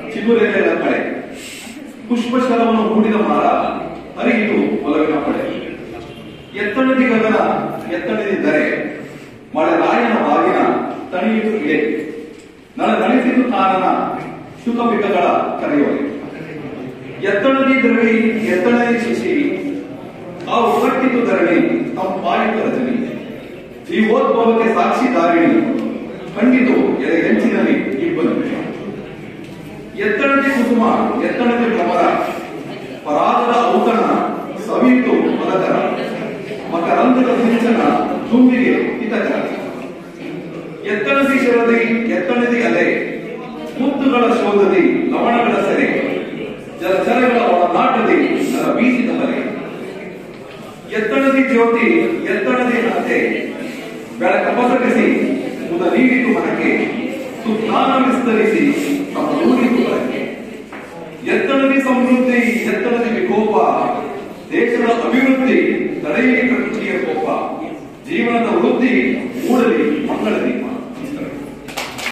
ಚಿಗುರೆಲೆಗಳ ಕಳೆ ಪುಷ್ಪಶರವನ್ನು ಹೂಡಿದ ಮರ ಹರಿಯಿತು ಒಲವಿನ ಪಡೆ ಎತ್ತಣದಿ ಗಗನ ಎತ್ತಣದಿ ದರೆ ಮಳೆ ರಾಯನ ಬಾಗಿನ ತಣಿಯಿತು ಇಳೆ ನಳ ನಳಿಸಿತು ಕಾರಣ ಶುಕ ಬಿಕಗಳ ಕರೆಯುವರೆ ಎತ್ತಣದಿ ದ್ರವಿ ಎತ್ತಣದಿ ಶಿಶಿ ತಾವು ಕಟ್ಟಿತು ಧರಣಿ ತಂಪಾಯಿತು ರಜನಿ ಜೀವೋದ್ಭವಕ್ಕೆ ಸಾಕ್ಷಿದಾರಿಣಿ ಖಂಡಿತು ಎದೆ ಹೆಂಚಿನಲ್ಲಿ ಇಬ್ಬರು ಎತ್ತಣದಿ ಕುಸುಮ ಎತ್ತಣದಿ ಭ್ರಮರ ಪರಾಗದ ಔತಣ ಸವಿತು ಮಲಕರ ಮಕರಂದದ ಸಿಂಚನ ತುಂಬಿಗೆ ಹಿತಕರ ಎತ್ತಣದಿ ಶರದಿ ಎತ್ತಣದಿ ಅಲೆ ಮುತ್ತುಗಳ ಶೋಧದಿ ಲವಣಗಳ ಸೆರೆ ಜಲಚರಗಳ ಒಳನಾಟದಿ ನರ ಬೀಸಿದ ಬರೆ ಎತ್ತಣದಿ ಜ್ಯೋತಿ ಎತ್ತಣದಿ ಹಣತೆ ಬೆಳಕ ಪಸರಿಸಿ ಮುದ ನೀಡಿತು ಮನಕ್ಕೆ ಸುತ್ತಾನ ವಿಸ್ತರಿಸಿ ತಮ್ಮ ನೂರಿತು ಬಳಕೆ ಎತ್ತಣದಿ ಸಮೃದ್ಧಿ ಎತ್ತಣದಿ ವಿಕೋಪ ದೇಶದ ಅಭಿವೃದ್ಧಿ ತಡೆಯಲಿ ಪ್ರಕೃತಿಯ ಕೋಪ ಜೀವನದ ವೃದ್ಧಿ ಮೂಡಲಿ ಮಂಗಳದಿ